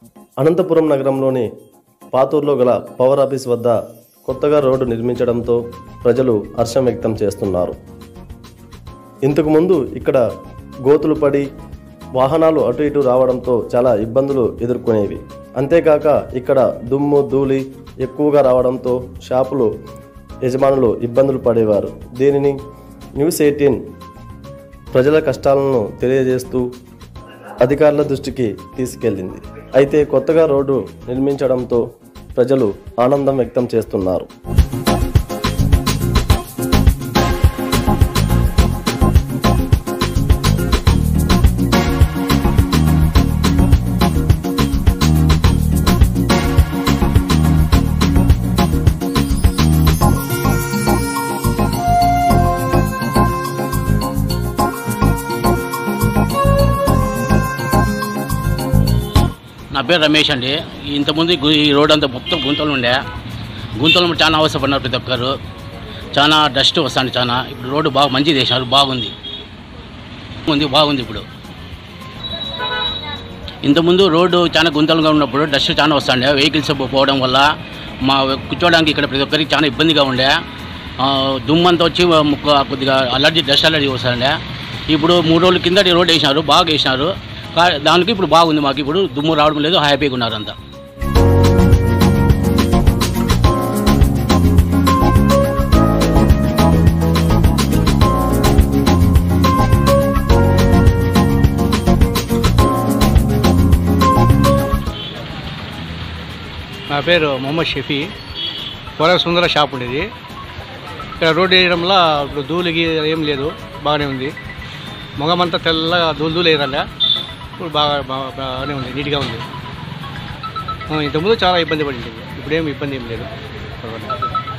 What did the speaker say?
అనంతపురం నగరంలోని పాతూరులో గల power office వద్ద కొత్తగా రోడ్డు నిర్మించడంతో ప్రజలు హర్షం వ్యక్తం చేస్తున్నారు ఇంతకుముందు ఇక్కడ గోతులు పడి వాహనాలు అటు ఇటు రావడంతో చాలా ఇబ్బందులు ఎదుర్కొనేవి అంతేకాక ఇక్కడ దుమ్ము ధూళి ఎక్కువగా రావడంతో షాపులు యజమానులు ఇబ్బందులు పడేవారు దీనిని న్యూస్ ఎయిటీన్ ప్రజల కష్టాలను తెలియజేస్తూ అధికారుల దృష్టికి తీసుకెళ్ళింది అయితే కొత్తగా రోడ్డు నిర్మించడంతో ప్రజలు ఆనందం వ్యక్తం చేస్తున్నారు నా పేరు రమేష్ అండి ఇంతకుముందు గు- ఈ రోడ్ అంతా మొత్తం గుంతలు ఉండే గుంతలు చాలా అవసరపడినారు ప్రతి ఒక్కరు చాలా డస్ట్ వస్తుంది చాలా ఇప్పుడు రోడ్డు బాగా మంచిది వేసినారు బాగుంది ఉంది బాగుంది ఇప్పుడు ఇంతకుముందు రోడ్డు చాలా గుంతలుగా ఉన్నప్పుడు డస్ట్ చాలా వస్తుండే వెహికల్స్ పోవడం వల్ల మా కూర్చోవడానికి ఇక్కడ ప్రతి ఒక్కరికి చాలా ఇబ్బందిగా ఉండే ఆ, దుమ్మంతా వచ్చి ముక్క కొద్దిగా అలర్జీ డస్ట్ అలర్జీ వస్తుండే ఇప్పుడు మూడు రోజుల కింద రోడ్ వేసినారు బాగా వేసినారు కా- దానికి ఇప్పుడు బాగుంది మాకు ఇప్పుడు దుమ్ము రావడం లేదు హ్యాపీగా ఉన్నారు అంతా నా పేరు మొహమ్మద్ షఫీ పొర సుందర షాప్ ఉండేది ఇక్కడ రోడ్డు వేయడంలో ఇప్పుడు ధూళికి ఏం లేదు బాగానే ఉంది మొగమంతా తెల్లగా ధూళి ధూళి వేయదంగా ఇప్పుడు బాగా బాగా- బాగానే ఉంది నీట్గా ఉంది ఆ, ఇంతకుముందు చాలా ఇబ్బంది పడింది ఇప్పుడు ఏం ఇబ్బంది ఏం లేదు పర్వాలేదు